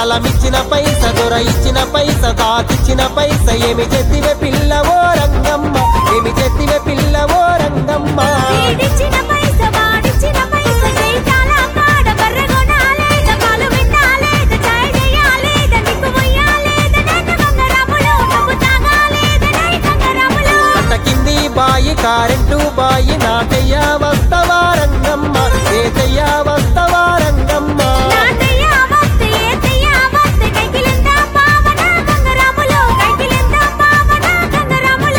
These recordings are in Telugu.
స్థలమిచ్చిన పైస దొర ఇచ్చిన పైస దాకిచ్చిన పైస ఏమి చెత్తివే పిల్ల ఓ రంగమ్మ ఏమి చెత్తివే పిల్ల ఓ రంగమ్మ వీడిచ్చిన పైస వాడిచ్చిన పైస జైతాల కాడ బర్రెగొనాలేద పాలు వినాలేద చాయ్ చేయాలేద నీకు మొయ్యాలేద నన్ను గంగరాములు నువ్వు తాగాలేద నై గంగరాములు అంత కింది బాయి కారెంటు బాయి నాటయ్య వస్తవా రంగమ్మ ఏతయ్య వస్తవా రంగమ్మ నాటయ్య వస్తే ఏతయ్య వస్తే కైకిలింద పావన గంగరాములు కైకిలింద పావన గంగరాములు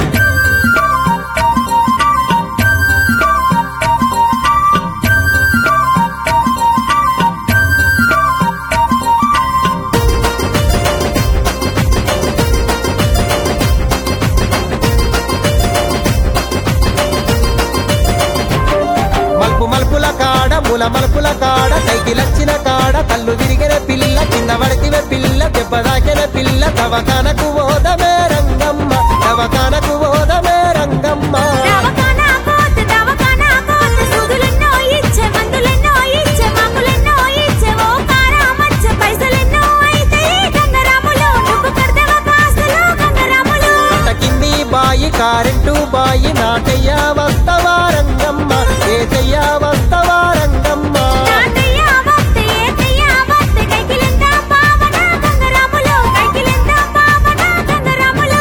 మల్పు మల్పుల కాడ ముల మల్పుల కాడ కైకిలచ్చిన కాడ కళ్ళు విరిగిన పిల్ల కింద పడితివే పిల్ల దెబ్బ తాకిన పిల్ల దవకానకు ఓదమే రంగమ్మ దవకానకు ఓదమే రంగమ్మ దవకానా కోత దవకానా కోత సుదులెన్నో ఇచ్చే మందులెన్నో ఇచ్చే మాకులెన్నో ఇచ్చే ఓ కారామచ్చ పైసలెన్నో అయితే గంగరాములు నువ్వు కర్దవ కాసులు గంగరాములు అంత కింది బాయి కారెంటు బాయి నాటయ్య వస్తవా రంగమ్మ ఏతయ్య వస్తవా రంగమ్మ నాటయ్య వస్తే ఏతయ్య వస్తే కైకిలింద పావన గంగరాములు కైకిలింద పావన గంగరాములు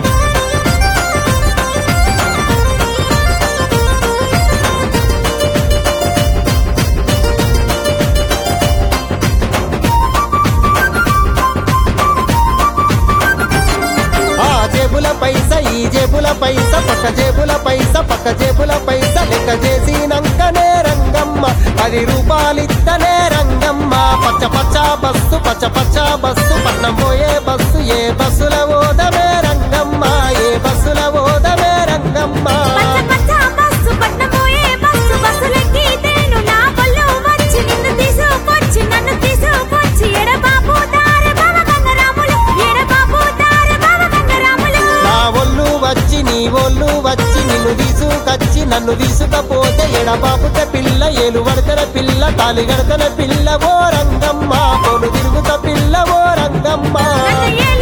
ఆ జేబుల పైస ఈ జేబుల పైస పక్క జేబుల పైస పక్క జేబుల పైస లెక్క చేసినంకనే రంగమ్మ పది రూపాయలిత్తనే రంగమ్మ పచ్చ పచ్చ బస్సు పచ్చ పచ్చ బస్సు పట్నం పోయే బస్సు ఏ బస్సుల ఓదమే రంగమ్మ ఏ బస్సుల ఓదమే రంగమ్మ పచ్చ పచ్చ బస్సు పట్నమోయే బస్సు బస్సులెక్కితేను నా పళ్ళు వచ్చి నిన్ను తీసుకొచ్చి నన్ను తీసుకొచ్చి ఎడబాబు దారి బావ గంగరాములు ఎడబాబు దారి బావ గంగరాములు నా ఒళ్ళు వచ్చి నీ ఒళ్ళు వచ్చి నిన్ను తీసుకొచ్చి నన్ను తీసుకపోతే ఎడబాపుట పిల్ల ఏలు వడతన పిల్ల తాలి గడతన పిల్ల ఓ రంగమ్మ పోలు తిరుగుత పిల్ల ఓ రంగమ్మ నన్ను